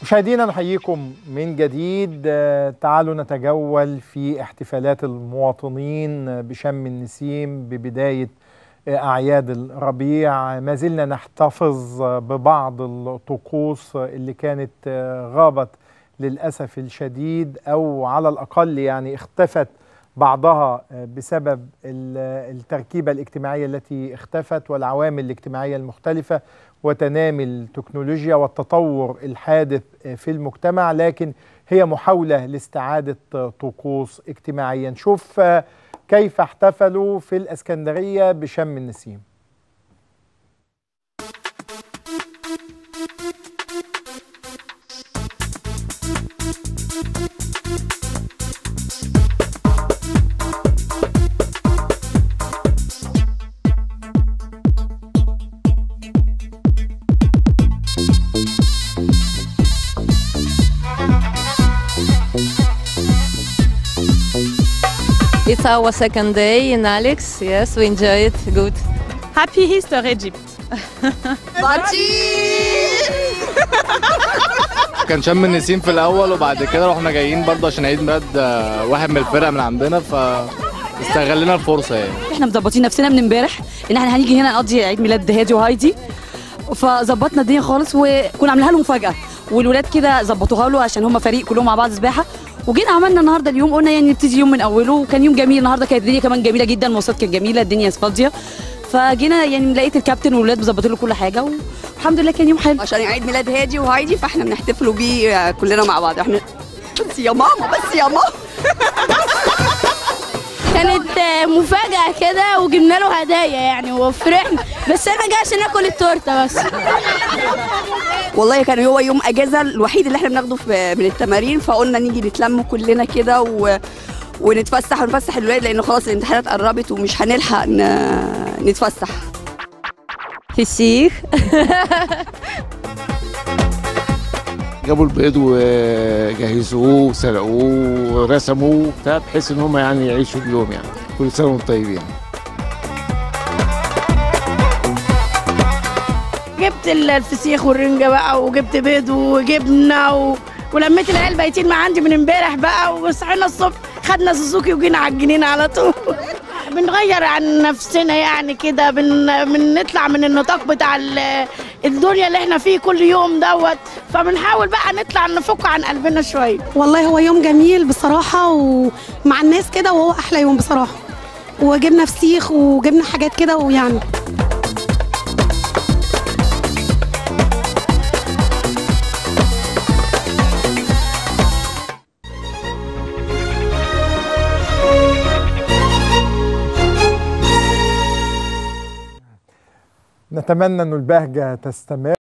مشاهدينا نحييكم من جديد آه، تعالوا نتجول في احتفالات المواطنين بشم النسيم ببداية آه، أعياد الربيع ما زلنا نحتفظ ببعض الطقوس اللي كانت آه، غابت للأسف الشديد أو على الأقل يعني اختفت بعضها آه، بسبب ال- التركيبة الاجتماعية التي اختفت والعوامل الاجتماعية المختلفة وتنامي التكنولوجيا والتطور الحادث آه، في المجتمع لكن هي محاولة لاستعادة آه، طقوس اجتماعية نشوف آه، كيف احتفلوا في الإسكندرية بشم النسيم It's our second day in Alex. Yes, we enjoy it. Good. Happy Easter Egypt. كان شم النسيم في الاول وبعد كده رحنا جايين برضه عشان عيد ميلاد آه، واحد من الفرق من عندنا فاستغلنا الفرصه يعني احنا مظبطين نفسنا من امبارح ان احنا هنيجي هنا نقضي عيد ميلاد هادي وهايدي فظبطنا الدنيا خالص وكنا عاملينها له مفاجاه والولاد كده ظبطوها له عشان هم فريق كلهم مع بعض سباحه وجينا عملنا النهارده اليوم قلنا يعني نبتدي يوم من اوله وكان يوم جميل النهارده كانت الدنيا كمان جميله جدا المواصلات كانت جميله الدنيا فاضيه فجينا يعني لقيت الكابتن والولاد مظبطين له كل حاجه والحمد لله كان يوم حلو عشان عيد ميلاد هادي وهايدي فاحنا بنحتفلوا بيه آه، كلنا مع بعض احنا بس يا ماما بس يا ماما كانت آه، مفاجأة كده وجبنا له هدايا يعني وفرحنا بس انا جاي عشان اكل التورته بس والله كان هو يوم اجازه الوحيد اللي احنا بناخده في من التمارين فقلنا نيجي نتلم كلنا كده و... ونتفسح ونفسح الولاد لان خلاص الامتحانات قربت ومش هنلحق ن... نتفسح فسيخ جابوا البيض وجهزوه وسلقوه ورسموه بتاع بحيث ان هم يعني يعيشوا اليوم يعني كل سنه وانتم طيبين جبت ال- الفسيخ والرنجة بقى وجبت بيض وجبنة و... ولميت العيال بايتين ما عندي من امبارح بقى وصحينا الصبح خدنا سوزوكي وجينا على الجنينة على طول بنغير عن نفسنا يعني كده بن... بنطلع من النطاق بتاع ال- الدنيا اللي احنا فيه كل يوم دوت فبنحاول بقى نطلع نفك عن قلبنا شوية والله هو يوم جميل بصراحة ومع الناس كده وهو أحلى يوم بصراحة وجبنا فسيخ وجبنا حاجات كده ويعني نتمنى أن البهجة تستمر